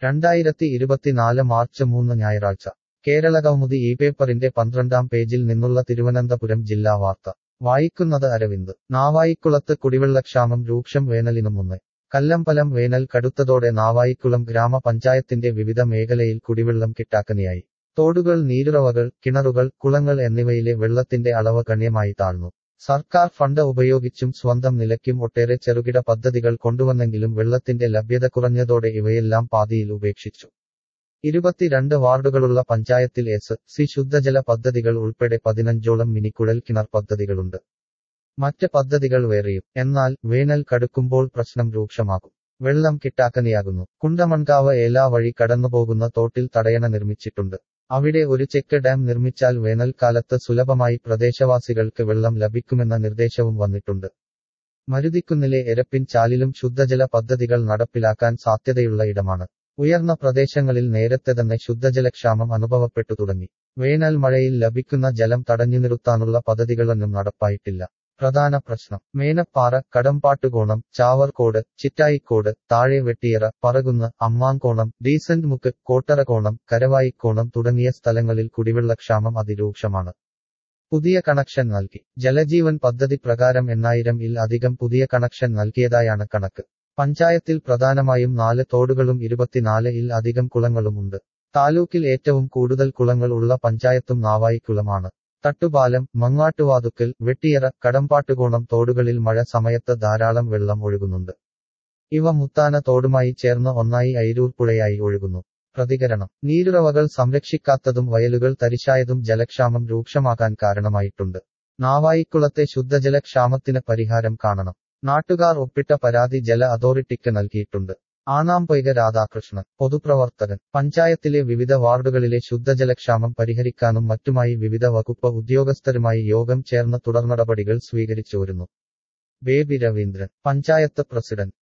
രണ്ടായിരത്തി ഇരുപത്തിനാല് മാർച്ച് മൂന്ന് ഞായറാഴ്ച കേരള കൗമുദി ഈ പേപ്പറിന്റെ പന്ത്രണ്ടാം പേജിൽ നിന്നുള്ള തിരുവനന്തപുരം ജില്ലാ വാർത്ത വായിക്കുന്നത് അരവിന്ദ് നാവായിക്കുളത്ത് കുടിവെള്ളക്ഷാമം രൂക്ഷം വേനലിനു മുന്നേ കല്ലമ്പലം വേനൽ കടുത്തതോടെ നാവായിക്കുളം ഗ്രാമപഞ്ചായത്തിന്റെ വിവിധ മേഖലയിൽ കുടിവെള്ളം കിട്ടാക്കനിയായി തോടുകൾ നീരുറവകൾ കിണറുകൾ കുളങ്ങൾ എന്നിവയിലെ വെള്ളത്തിന്റെ അളവ് ഗണ്യമായി താഴ്ന്നു സർക്കാർ ഫണ്ട് ഉപയോഗിച്ചും സ്വന്തം നിലയ്ക്കും ഒട്ടേറെ ചെറുകിട പദ്ധതികൾ കൊണ്ടുവന്നെങ്കിലും വെള്ളത്തിന്റെ ലഭ്യത കുറഞ്ഞതോടെ ഇവയെല്ലാം പാതിയിൽ ഉപേക്ഷിച്ചു ഇരുപത്തിരണ്ട് വാർഡുകളുള്ള പഞ്ചായത്തിൽ എസ് സി ശുദ്ധജല പദ്ധതികൾ ഉൾപ്പെടെ പതിനഞ്ചോളം മിനിക്കുഴൽ കിണർ പദ്ധതികളുണ്ട് മറ്റ് പദ്ധതികൾ വേറെയും എന്നാൽ വേനൽ കടുക്കുമ്പോൾ പ്രശ്നം രൂക്ഷമാകും വെള്ളം കിട്ടാക്കനിയാകുന്നു കുണ്ടമൺകാവ് ഏലാ വഴി കടന്നുപോകുന്ന തോട്ടിൽ തടയണ നിർമ്മിച്ചിട്ടുണ്ട് അവിടെ ഒരു ചെക്ക് ഡാം നിർമ്മിച്ചാൽ വേനൽക്കാലത്ത് സുലഭമായി പ്രദേശവാസികൾക്ക് വെള്ളം ലഭിക്കുമെന്ന നിർദ്ദേശവും വന്നിട്ടുണ്ട് മരുതിക്കുന്നിലെ എരപ്പിൻ ചാലിലും ശുദ്ധജല പദ്ധതികൾ നടപ്പിലാക്കാൻ സാധ്യതയുള്ള ഇടമാണ് ഉയർന്ന പ്രദേശങ്ങളിൽ നേരത്തെ തന്നെ ശുദ്ധജലക്ഷാമം അനുഭവപ്പെട്ടു തുടങ്ങി വേനൽ മഴയിൽ ലഭിക്കുന്ന ജലം തടഞ്ഞു നിർത്താനുള്ള പദ്ധതികളൊന്നും നടപ്പായിട്ടില്ല പ്രധാന പ്രശ്നം മേനപ്പാറ കടമ്പാട്ടുകോണം ചാവർക്കോട് ചിറ്റായിക്കോട് താഴെ വെട്ടിയറ പറകുന്ന് അമ്മാങ്കോണം ഡീസന്റ് മുക്ക് കോട്ടറകോണം കരവായിക്കോണം തുടങ്ങിയ സ്ഥലങ്ങളിൽ കുടിവെള്ളക്ഷാമം അതിരൂക്ഷമാണ് പുതിയ കണക്ഷൻ നൽകി ജലജീവൻ പദ്ധതി പ്രകാരം എണ്ണായിരം ഇൽ അധികം പുതിയ കണക്ഷൻ നൽകിയതായാണ് കണക്ക് പഞ്ചായത്തിൽ പ്രധാനമായും നാല് തോടുകളും ഇരുപത്തിനാല് ഇൽ അധികം കുളങ്ങളുമുണ്ട് താലൂക്കിൽ ഏറ്റവും കൂടുതൽ കുളങ്ങൾ ഉള്ള പഞ്ചായത്തും നാവായിക്കുളമാണ് തട്ടുപാലം മങ്ങാട്ടുവാതുക്കൽ വെട്ടിയറ കടമ്പാട്ടുകോണം തോടുകളിൽ മഴ സമയത്ത് ധാരാളം വെള്ളം ഒഴുകുന്നുണ്ട് ഇവ മുത്താന തോടുമായി ചേർന്ന് ഒന്നായി അയിരൂർ പുഴയായി ഒഴുകുന്നു പ്രതികരണം നീരുറവകൾ സംരക്ഷിക്കാത്തതും വയലുകൾ തരിശായതും ജലക്ഷാമം രൂക്ഷമാകാൻ കാരണമായിട്ടുണ്ട് നാവായിക്കുളത്തെ ശുദ്ധജലക്ഷാമത്തിന് പരിഹാരം കാണണം നാട്ടുകാർ ഒപ്പിട്ട പരാതി ജല അതോറിറ്റിക്ക് നൽകിയിട്ടുണ്ട് ആനാംപൊയ്ക രാധാകൃഷ്ണൻ പൊതുപ്രവർത്തകൻ പഞ്ചായത്തിലെ വിവിധ വാർഡുകളിലെ ശുദ്ധജലക്ഷാമം പരിഹരിക്കാനും മറ്റുമായി വിവിധ വകുപ്പ് ഉദ്യോഗസ്ഥരുമായി യോഗം ചേർന്ന് തുടർനടപടികൾ സ്വീകരിച്ചു വരുന്നു ബേബി രവീന്ദ്രൻ പഞ്ചായത്ത് പ്രസിഡന്റ്